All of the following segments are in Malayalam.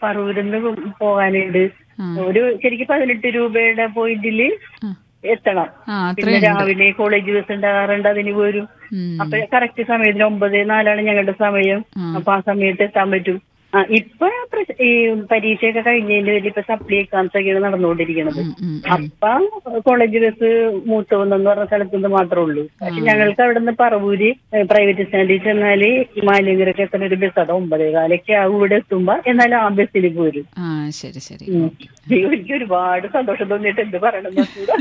പറവൂരിന്ന് പോകാനുണ്ട് ഒരു ശരിക്കും പതിനെട്ട് രൂപയുടെ പോയിന്റില് ആ. എത്തണം ആ പിന്നെ അത്രയും രാവിലെ കോളേജ് ബസ് ഉണ്ടാകാറുണ്ട് അതിന് പോരും ഉം. അപ്പൊ കറക്റ്റ് സമയത്തിന് ഒമ്പത് നാലാണ് ഞങ്ങളുടെ സമയം ആ. അപ്പൊ ആ സമയത്ത് എത്താൻ പറ്റും ആ ഇപ്പൊ പ്രശ്- ഈ പരീക്ഷയൊക്കെ കഴിഞ്ഞതിന്റെ പേരിൽ ഇപ്പൊ സപ്ലി എക്സാംസ് ഒക്കെയാണ് നടന്നുകൊണ്ടിരിക്കുന്നത് ഉം, ഉം. അപ്പൊ കോളേജ് ബസ് മൂത്തോന്നെന്ന് പറഞ്ഞ സ്ഥലത്ത് നിന്ന് മാത്രമേ ഉള്ളൂ പക്ഷെ ഞങ്ങൾക്ക് അവിടെ നിന്ന് പറവൂര് പ്രൈവറ്റ് സ്റ്റാൻഡിൽ ചെന്നാല് മാലിന്യരൊക്കെ എത്തുന്ന ഒരു ബസ് അത് ഒമ്പതേ കാലൊക്കെ ആവും ഇവിടെ എത്തുമ്പോ എന്നാലും ആ ബസ്സിൽ പോരും ആ ശരി ശരി ഉം. അയ്യോ, എനിക്ക് ഒരുപാട് സന്തോഷം തോന്നിയിട്ട് എന്ത് പറയണമെന്ന് അറിഞ്ഞൂടാ.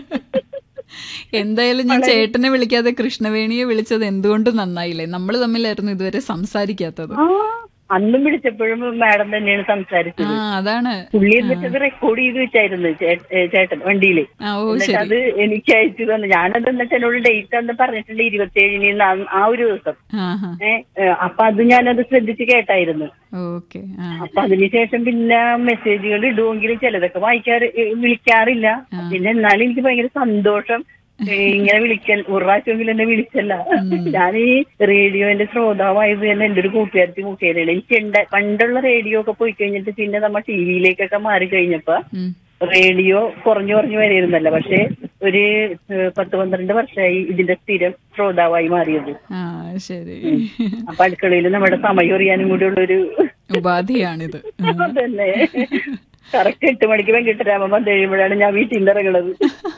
എന്തായാലും ഞാൻ ചേട്ടനെ വിളിക്കാതെ കൃഷ്ണവേണിയെ വിളിച്ചത് എന്തുകൊണ്ട് നന്നായില്ലേ നമ്മൾ തമ്മിലായിരുന്നു ഇതുവരെ സംസാരിക്കാത്തത് ആ അന്നും വിളിച്ചപ്പോഴും മാഡം തന്നെയാണ് സംസാരിച്ചത് ആ അതാണ് പുള്ളി എന്നിട്ടത് റെക്കോർഡ് ചെയ്ത് വെച്ചായിരുന്നു ചേ- ഏ, ചേട്ടൻ വണ്ടിയില് ആ ഓ എന്നിട്ട് ശരി അത് എനിക്ക് അയച്ചു തന്നു ഞാനത് എന്നിട്ട് എന്നോട് ഡേറ്റ് അന്ന് പറഞ്ഞിട്ടുണ്ട് ഇരുപത്തിയേഴിന് ആ ഒരു ദിവസം ആ ഹാ ഏഹ് അപ്പൊ അത് ഞാനത് ശ്രദ്ധിച്ച് കേട്ടായിരുന്നു ഓക്കെ ആ അപ്പൊ അതിനുശേഷം പിന്നെ മെസ്സേജുകൾ ഇടുമെങ്കിലും ചിലതൊക്കെ വായിക്കാറ് ഏ, വിളിക്കാറില്ല പിന്നെ എന്നാലും എനിക്ക് ഭയങ്കര സന്തോഷം ഏ, ഇങ്ങനെ വിളിക്കൽ ഒരു പ്രാവശ്യമെങ്കിലും എന്നെ വിളിച്ചല്ല ഞാൻ ഈ റേഡിയോന്റെ ശ്രോതാവായത് തന്നെ എന്റെ ഒരു കൂട്ടുകാരത്തി മുഖേനയാണ് എനിക്ക് ഉണ്ട് പണ്ടുള്ള റേഡിയോ ഒക്കെ പോയി കഴിഞ്ഞിട്ട് പിന്നെ നമ്മ ടി വിയിലേക്കൊക്കെ മാറി കഴിഞ്ഞപ്പോ ഉം. റേഡിയോ കുറഞ്ഞു കുറഞ്ഞു വരിയിരുന്നല്ലോ പക്ഷെ ഒരു ഏഹ്, പത്ത് പന്ത്രണ്ട് വർഷമായി ഇതിന്റെ സ്ഥിരം ശ്രോതാവായി മാറിയത് ആ ശരി അപ്പൊ അടുക്കളയിൽ നമ്മുടെ സമയം അറിയാനും കൂടി ഉള്ളൊരു ഉപാധിയാണിത് തന്നെ കറക്റ്റ് എട്ട് മണിക്ക് വെങ്കിട്ടരാമൻ വന്നു കഴിയുമ്പോഴാണ് ഞാൻ വീട്ടിൽ നിന്ന് ഇറങ്ങണത്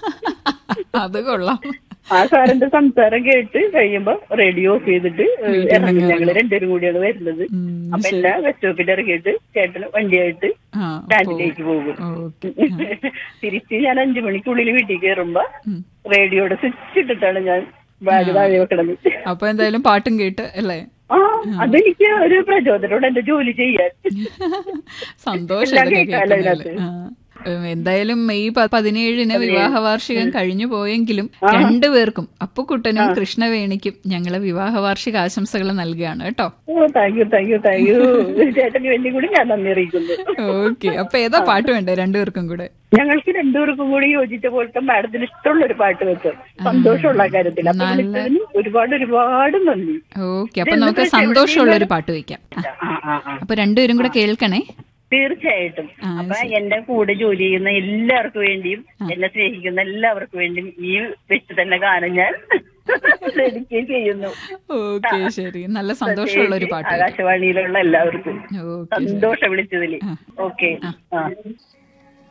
അത് കൊള്ളാം ആ സാറിന്റെ സംസാരം കേട്ട് കഴിയുമ്പോ റേഡിയോ ഓഫ് ചെയ്തിട്ട് ഇറങ്ങി ഞങ്ങള് രണ്ടുപേരും കൂടിയാണ് വരുന്നത് ഉം, അപ്പൊ എല്ലാ ബസ് സ്റ്റോപ്പിൽ ഇറങ്ങിയിട്ട് ചേട്ടന് വണ്ടിയായിട്ട് ആ സ്റ്റാൻഡിലേക്ക് പോകും ഓക്കെ തിരിച്ച് ഞാൻ അഞ്ചു മണിക്കുള്ളിൽ വീട്ടിൽ കയറുമ്പോ ഉം. റേഡിയോയുടെ സ്വിച്ച് ഇട്ടിട്ടാണ് ഞാൻ ബാഗ് താഴെ വെക്കണത് അപ്പൊ എന്തായാലും പാട്ടും കേട്ട് അല്ലേ ആ അതെനിക്ക് ഒരു പ്രചോദനോട് എന്റെ ജോലി ചെയ്യാൻ സന്തോഷം എല്ലാം ഇതൊക്കെ കേൾക്കാലോ കേൾക്കുന്നതില്. ആ. ഉം, എന്തായാലും മെയ് പ- പതിനേഴിന് വിവാഹ വാർഷികം കഴിഞ്ഞു പോയെങ്കിലും രണ്ടുപേർക്കും അപ്പുക്കുട്ടനും കൃഷ്ണവേണിക്കും ഞങ്ങളെ വിവാഹ വാർഷിക ആശംസകൾ നൽകുകയാണ് കേട്ടോ ഓ thank you thank you thank you ചേട്ടന് വേണ്ടി കൂടി ഞാൻ നന്ദി അറിയിക്കുന്നു ഓക്കെ അപ്പൊ ഏതാ പാട്ട് വേണ്ടേ രണ്ടുപേർക്കും കൂടെ ഞങ്ങൾക്ക് രണ്ടുപേർക്കും കൂടി യോജിച്ച പോലത്തെ മാഡത്തിന് ഇഷ്ടമുള്ള ഒരു പാട്ട് വെച്ചു സന്തോഷമുള്ള കാര്യത്തിൽ അപ്പൊ നല്ല- വിളിച്ചതിന് ഒരുപാട് ഒരുപാട് നന്ദി ഓക്കെ അപ്പൊ നമുക്ക് സന്തോഷമുള്ള ഒരു പാട്ട് വെക്കാം ആ, ആ ആ ആ അപ്പൊ രണ്ടുപേരും കൂടെ കേൾക്കണേ തീർച്ചയായിട്ടും ആ, അപ്പൊ എന്റെ കൂടെ ജോലി ചെയ്യുന്ന എല്ലാവർക്കും വേണ്ടിയും എന്നെ സ്നേഹിക്കുന്ന എല്ലാവർക്കും വേണ്ടിയും ഈ വെച്ച് തന്നെ ഗാനം ഞാൻ ഡെഡിക്കേറ്റ് ചെയ്യുന്നു ഓക്കെ ശരി നല്ല സന്തോഷമുള്ള ഒരു പാട്ട് വെക്കാം. ആകാശവാണിയിലുള്ള എല്ലാവർക്കും ഓക്കെ സന്തോഷം വിളിച്ചതില് ഓക്കെ ആ